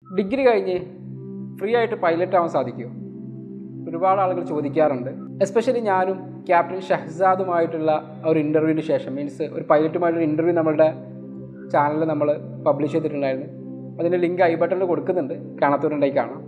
degree കഴിഞ്ഞ് free ആയിട്ട് pilot ആവാൻ സാധിക്കുമോ ഒരുപാട് ആളുകൾ ചോദിക്കാറുണ്ട് എസ്പെഷ്യലി ഞാനും ക്യാപ്റ്റൻ ഷഹ്സാദുമായിട്ടുള്ള ഒരു ഇൻ്റർവ്യൂവിന് ശേഷം മീൻസ് ഒരു പൈലറ്റുമായിട്ടൊരു ഇൻ്റർവ്യൂ നമ്മളുടെ ചാനലിൽ നമ്മൾ പബ്ലിഷ് ചെയ്തിട്ടുണ്ടായിരുന്നു അതിൻ്റെ ലിങ്ക് ഐ ബട്ടണിൽ കൊടുക്കുന്നുണ്ട് കാണാത്തവരുണ്ടായി കാണാം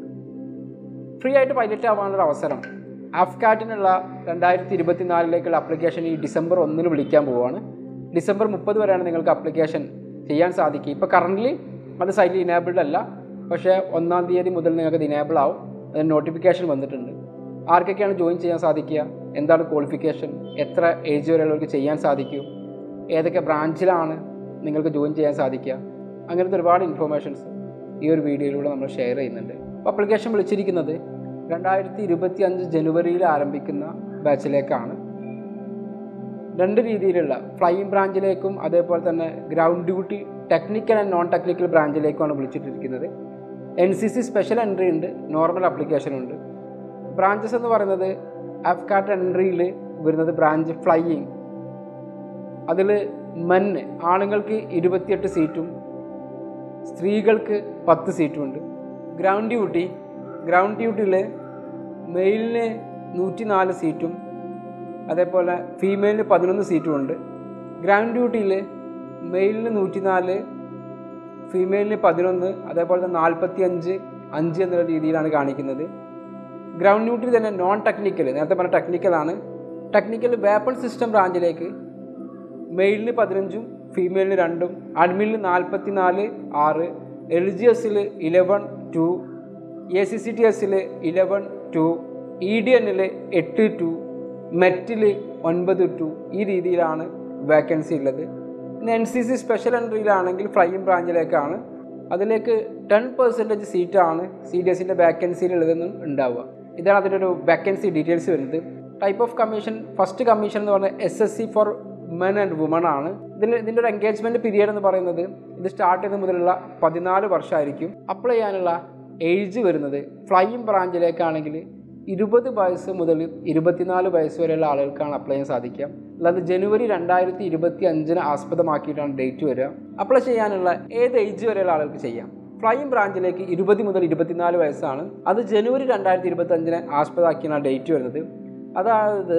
ഫ്രീ ആയിട്ട് പൈലറ്റ് ആവാനുള്ള അവസരം ആഫ്കാറ്റിനുള്ള രണ്ടായിരത്തി ഇരുപത്തിനാലിലേക്കുള്ള അപ്ലിക്കേഷൻ ഈ ഡിസംബർ ഒന്നിന് വിളിക്കാൻ പോവുകയാണ് ഡിസംബർ മുപ്പത് വരെയാണ് നിങ്ങൾക്ക് അപ്ലിക്കേഷൻ ചെയ്യാൻ സാധിക്കുക ഇപ്പോൾ കറൻ്റ്ലി അത് സൈറ്റിൽ ഇനേബിൾഡ് അല്ല പക്ഷേ ഒന്നാം തീയതി മുതൽ നിങ്ങൾക്ക് അത് ഇനേബിൾ ആവും അതിന് നോട്ടിഫിക്കേഷൻ വന്നിട്ടുണ്ട് ആർക്കൊക്കെയാണ് ജോയിൻ ചെയ്യാൻ സാധിക്കുക എന്താണ് ക്വാളിഫിക്കേഷൻ എത്ര ഏജ് വരെയുള്ളവർക്ക് ചെയ്യാൻ സാധിക്കും ഏതൊക്കെ ബ്രാഞ്ചിലാണ് നിങ്ങൾക്ക് ജോയിൻ ചെയ്യാൻ സാധിക്കുക അങ്ങനത്തെ ഒരുപാട് ഇൻഫർമേഷൻസ് ഈ ഒരു വീഡിയോയിലൂടെ നമ്മൾ ഷെയർ ചെയ്യുന്നുണ്ട് അപ്പോൾ അപ്ലിക്കേഷൻ വിളിച്ചിരിക്കുന്നത് രണ്ടായിരത്തി ഇരുപത്തി അഞ്ച് ജനുവരിയിൽ ആരംഭിക്കുന്ന ബാച്ചിലേക്കാണ് രണ്ട് രീതിയിലുള്ള ഫ്ലൈയിങ് ബ്രാഞ്ചിലേക്കും അതേപോലെ തന്നെ ground duty technical and non technical ബ്രാഞ്ചിലേക്കുമാണ് വിളിച്ചിട്ടിരിക്കുന്നത് N C C special entry ഉണ്ട് നോർമൽ അപ്ലിക്കേഷൻ ഉണ്ട് ബ്രാഞ്ചസ് എന്ന് പറയുന്നത് ആഫ്കാട്ട് എൻട്രിയിൽ വരുന്നത് ബ്രാഞ്ച് ഫ്ലൈയിങ് അതിൽ മെന്ന് ആണുങ്ങൾക്ക് ഇരുപത്തിയെട്ട് സീറ്റും സ്ത്രീകൾക്ക് പത്ത് സീറ്റും ഉണ്ട് ഗ്രൗണ്ട് ഡ്യൂട്ടി ഗ്രൗണ്ട് ഡ്യൂട്ടിയിൽ മെയിലിന് നൂറ്റി നാല് സീറ്റും അതേപോലെ ഫീമെയിലിന് പതിനൊന്ന് സീറ്റും ഉണ്ട് ഗ്രൗണ്ട് ഡ്യൂട്ടിയിൽ മെയിലിന് നൂറ്റി നാല് ഫീമെയിലിന് പതിനൊന്ന് അതേപോലെ തന്നെ നാൽപ്പത്തി അഞ്ച് അഞ്ച് എന്നുള്ള രീതിയിലാണ് കാണിക്കുന്നത് ഗ്രൗണ്ട് ഡ്യൂട്ടിൽ തന്നെ നോൺ ടെക്നിക്കൽ നേരത്തെ പറഞ്ഞ ടെക്നിക്കലാണ് ടെക്നിക്കൽ വേപ്പൺ സിസ്റ്റം ബ്രാഞ്ചിലേക്ക് മെയിലിന് പതിനഞ്ചും ഫീമെയിലിന് രണ്ടും അഡ്മിനിൽ നാൽപ്പത്തി നാല് ആറ് എൽ ജി എസിൽ eleven two A C C T എസിൽ ഇലവൻ ടു ഇ ഡി എന്നിൽ എട്ട് ടു മെറ്റിൽ ഒൻപത് ടു ഈ രീതിയിലാണ് വേക്കൻസി ഉള്ളത് പിന്നെ എൻ സി സി സ്പെഷ്യൽ എൻട്രിയിലാണെങ്കിൽ ഫ്ലൈയിങ് ബ്രാഞ്ചിലേക്കാണ് അതിലേക്ക് ടെൻ പെർസെൻറ്റേജ് സീറ്റാണ് സി ഡി എസിൻ്റെ വേക്കൻസിയിൽ ഉള്ളതെന്നും ഉണ്ടാവുക ഇതാണ് അതിൻ്റെ ഒരു വേക്കൻസി ഡീറ്റെയിൽസ് വരുന്നത് type of commission first commission എന്ന് പറഞ്ഞാൽ S S C for men and woman ആണ് ഇതിൽ ഇതിൻ്റെ ഒരു എൻഗേജ്മെൻറ്റ് പീരിയഡ് എന്ന് പറയുന്നത് ഇത് സ്റ്റാർട്ട് ചെയ്യുന്നത് മുതലുള്ള പതിനാല് വർഷമായിരിക്കും അപ്ലൈ ചെയ്യാനുള്ള ഏജ് വരുന്നത് ഫ്ലൈയിങ് ബ്രാഞ്ചിലേക്കാണെങ്കിൽ ഇരുപത് വയസ്സ് മുതൽ ഇരുപത്തിനാല് വയസ്സ് വരെയുള്ള ആളുകൾക്കാണ് അപ്ലൈ ചെയ്യാൻ സാധിക്കുക അല്ലാതെ ജനുവരി രണ്ടായിരത്തി ഇരുപത്തി അഞ്ചിന് ആസ്പദമാക്കിയിട്ടാണ് ഡേറ്റ് വരിക അപ്ലൈ ചെയ്യാനുള്ള ഏത് ഏജ് വരെയുള്ള ആളുകൾക്ക് ചെയ്യാം ഫ്ലൈയിങ് ബ്രാഞ്ചിലേക്ക് ഇരുപത് മുതൽ ഇരുപത്തിനാല് വയസ്സാണ് അത് ജനുവരി രണ്ടായിരത്തി ഇരുപത്തി അഞ്ചിനെ ആസ്പദമാക്കിയാണ് ഡേറ്റ് വരുന്നത് അതായത്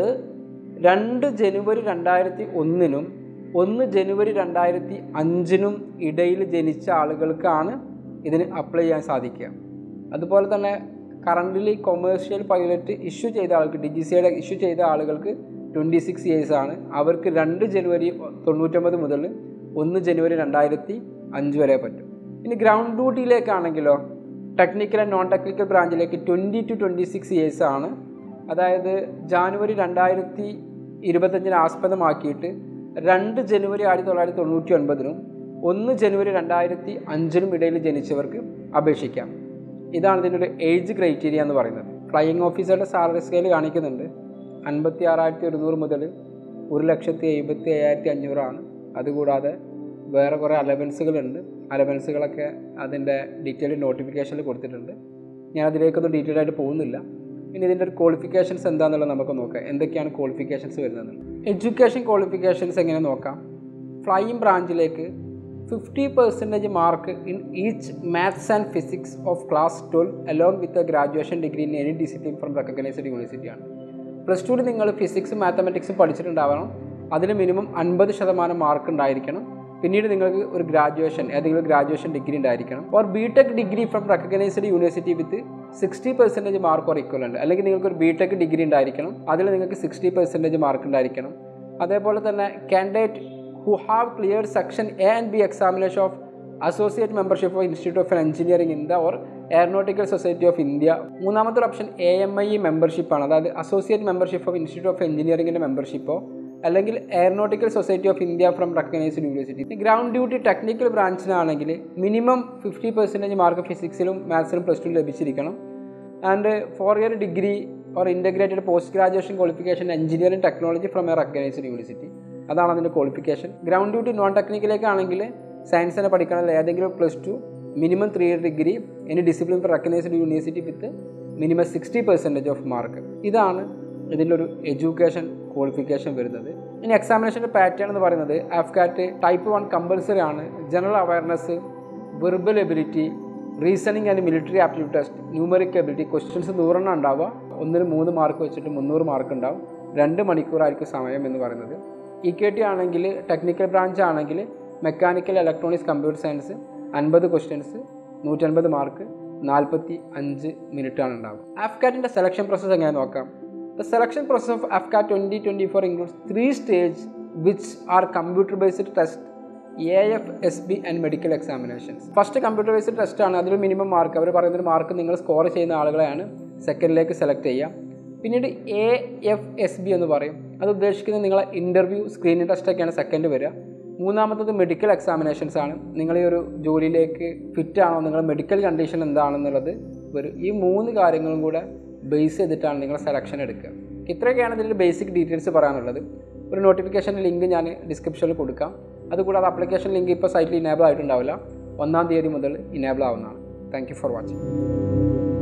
രണ്ട് ജനുവരി രണ്ടായിരത്തി ഒന്നിനും ഒന്ന് ജനുവരി രണ്ടായിരത്തി അഞ്ചിനും ഇടയിൽ ജനിച്ച ആളുകൾക്കാണ് ഇതിന് അപ്ലൈ ചെയ്യാൻ സാധിക്കുക അതുപോലെ തന്നെ കറൻ്റിലി കൊമേഴ്ഷ്യൽ പൈലറ്റ് ഇഷ്യൂ ചെയ്ത ആൾക്ക് ഡി ജി സിയുടെ ഇഷ്യൂ ചെയ്ത ആളുകൾക്ക് ട്വൻറ്റി സിക്സ് ഇയേഴ്സ് ആണ് അവർക്ക് രണ്ട് ജനുവരി തൊണ്ണൂറ്റൊമ്പത് മുതൽ ഒന്ന് ജനുവരി രണ്ടായിരത്തി അഞ്ച് വരെ പറ്റും ഇനി ഗ്രൗണ്ട് ഡ്യൂട്ടിയിലേക്കാണെങ്കിലോ ടെക്നിക്കൽ ആൻഡ് നോൺ ടെക്നിക്കൽ ബ്രാഞ്ചിലേക്ക് twenty two twenty six years ആണ് അതായത് ജാനുവരി രണ്ടായിരത്തി ഇരുപത്തഞ്ചിന് ആസ്പദമാക്കിയിട്ട് രണ്ട് ജനുവരി ആയിരത്തി തൊള്ളായിരത്തി തൊണ്ണൂറ്റി ഒൻപതിനും ഒന്ന് ജനുവരി രണ്ടായിരത്തി അഞ്ചിനും ഇടയിൽ ജനിച്ചവർക്ക് അപേക്ഷിക്കാം ഇതാണ് ഇതിൻ്റെ ഒരു ഏജ് ക്രൈറ്റീരിയ എന്ന് പറയുന്നത് ഫ്ലൈയിങ് ഓഫീസറുടെ സാലറി സ്കെയിൽ കാണിക്കുന്നുണ്ട് അൻപത്തി ആറായിരത്തി ഒരുന്നൂറ് മുതൽ ഒരു ലക്ഷത്തി എഴുപത്തി അയ്യായിരത്തി അഞ്ഞൂറാണ് അതുകൂടാതെ വേറെ കുറേ അലവൻസുകളുണ്ട് അലവൻസുകളൊക്കെ അതിൻ്റെ ഡീറ്റെയിൽ നോട്ടിഫിക്കേഷനിൽ കൊടുത്തിട്ടുണ്ട് ഞാൻ അതിലേക്കൊന്നും ഡീറ്റെയിൽ ആയിട്ട് പോകുന്നില്ല ഇനി ഇതിൻ്റെ ഒരു ക്വാളിഫിക്കേഷൻസ് എന്താണെന്നുള്ളത് നമുക്ക് നോക്കാം എന്തൊക്കെയാണ് ക്വാളിഫിക്കേഷൻസ് വരുന്നത് എഡ്യൂക്കേഷൻ ക്വാളിഫിക്കേഷൻസ് എങ്ങനെ നോക്കാം ഫ്ലൈയിങ് ബ്രാഞ്ചിലേക്ക് fifty percentage mark in each maths and physics of class twelve along with a graduation degree in any discipline from recognised യൂണിവേഴ്സിറ്റിയാണ് പ്ലസ് ടുവിൽ നിങ്ങൾ ഫിസിക്സ് മാത്തമാറ്റിക്സ് പഠിച്ചിട്ടുണ്ടാവണം അതിന് മിനിമം അൻപത് ശതമാനം മാർക്ക് ഉണ്ടായിരിക്കണം പിന്നീട് നിങ്ങൾക്ക് ഒരു ഗ്രാജുവേഷൻ ഏതെങ്കിലും ഗ്രാജുവേഷൻ ഡിഗ്രി ഉണ്ടായിരിക്കണം or B tech degree from recognised university with sixty percentage mark or equivalent അല്ലെങ്കിൽ നിങ്ങൾക്ക് ഒരു ബി ടെക് ഡിഗ്രി ഉണ്ടായിരിക്കണം അതിൽ നിങ്ങൾക്ക് സിക്സ്റ്റി പെർസെൻറ്റേജ് മാർക്ക് ഉണ്ടായിരിക്കണം അതേപോലെ തന്നെ candidate who have clear section A and B examination of associate membership of institute of engineering India or aeronautical society of India മൂന്നാമത്തെ ഓപ്ഷൻ എ എം ഐ മെമ്പർഷിപ്പാണ് അതായത് associate membership of institute of എഞ്ചിനീയറിംഗിൻ്റെ മെമ്പർഷിപ്പോ അല്ലെങ്കിൽ aeronautical society of India from recognised university ground duty technical ബ്രാഞ്ചിനാണെങ്കിൽ minimum fifty percentage mark ഫിസിക്സിലും മാത്സിലും plus two ലഭിച്ചിരിക്കണം and four year degree or integrated post graduation qualification engineering technology from a recognised university അതാണ് അതിൻ്റെ qualification ground duty non ടെക്നിക്കലേക്കാണെങ്കിൽ science തന്നെ പഠിക്കണം ഏതെങ്കിലും plus two minimum three year degree any discipline for recognised university with minimum sixty percentage of mark ഇതാണ് ഇതിൻ്റെ ഒരു education qualification വരുന്നത് ഇനി എക്സാമിനേഷൻ്റെ പാറ്റേൺ എന്ന് പറയുന്നത് ആഫ്കാറ്റ് ടൈപ്പ് വൺ കമ്പൽസറി ആണ് general awareness verbal ability reasoning and military aptitude test numeric ability questions നൂറെണ്ണം ഉണ്ടാവുക ഒന്നിന് മൂന്ന് മാർക്ക് വെച്ചിട്ട് മുന്നൂറ് മാർക്ക് ഉണ്ടാവും രണ്ട് മണിക്കൂറായിരിക്കും സമയം എന്ന് പറയുന്നത് ഇ കെ ടി ആണെങ്കിൽ ടെക്നിക്കൽ ബ്രാഞ്ച് ആണെങ്കിൽ മെക്കാനിക്കൽ ഇലക്ട്രോണിക്സ് കമ്പ്യൂട്ടർ സയൻസ് അൻപത് ക്വസ്റ്റ്യൻസ് നൂറ്റൻപത് മാർക്ക് നാൽപ്പത്തി അഞ്ച് മിനിറ്റാണ് ഉണ്ടാവുക ആഫ്കാറ്റിൻ്റെ സെലക്ഷൻ പ്രോസസ്സ് എങ്ങനെ നോക്കാം the selection process of AFCAT twenty twenty four includes three stage which are computer based test A F S B and medical examinations first computer based test ആണ് അതിൽ മിനിമം മാർക്ക് അവർ പറയുന്നൊരു mark നിങ്ങൾ score ചെയ്യുന്ന ആളുകളെയാണ് സെക്കൻഡിലേക്ക് select ചെയ്യുക പിന്നീട് A F S B എന്ന് പറയും അത് ഉദ്ദേശിക്കുന്നത് നിങ്ങളെ ഇൻ്റർവ്യൂ സ്ക്രീനിങ് ടെസ്റ്റൊക്കെയാണ് സെക്കൻഡ് വരിക മൂന്നാമത്തത് മെഡിക്കൽ എക്സാമിനേഷൻസ് ആണ് നിങ്ങൾ ഈ ഒരു ജോലിയിലേക്ക് ഫിറ്റ് ആണോ നിങ്ങളുടെ മെഡിക്കൽ കണ്ടീഷൻ എന്താണെന്നുള്ളത് വരും ഈ മൂന്ന് കാര്യങ്ങളും കൂടെ ബേസ് ചെയ്തിട്ടാണ് നിങ്ങൾ സെലക്ഷൻ എടുക്കുക ഇത്രയൊക്കെയാണ് ഇതിൻ്റെ ബേസിക് ഡീറ്റെയിൽസ് പറയാനുള്ളത് ഒരു നോട്ടിഫിക്കേഷൻ ലിങ്ക് ഞാൻ ഡിസ്ക്രിപ്ഷനിൽ കൊടുക്കാം അതുകൂടാതെ ആപ്ലിക്കേഷൻ ലിങ്ക് ഇപ്പോൾ സൈറ്റിൽ ഇനേബിൾ ആയിട്ടുണ്ടാവില്ല ഒന്നാം തീയതി മുതൽ ഇനേബിൾ ആവുന്നതാണ് താങ്ക് യു ഫോർ വാച്ചിങ്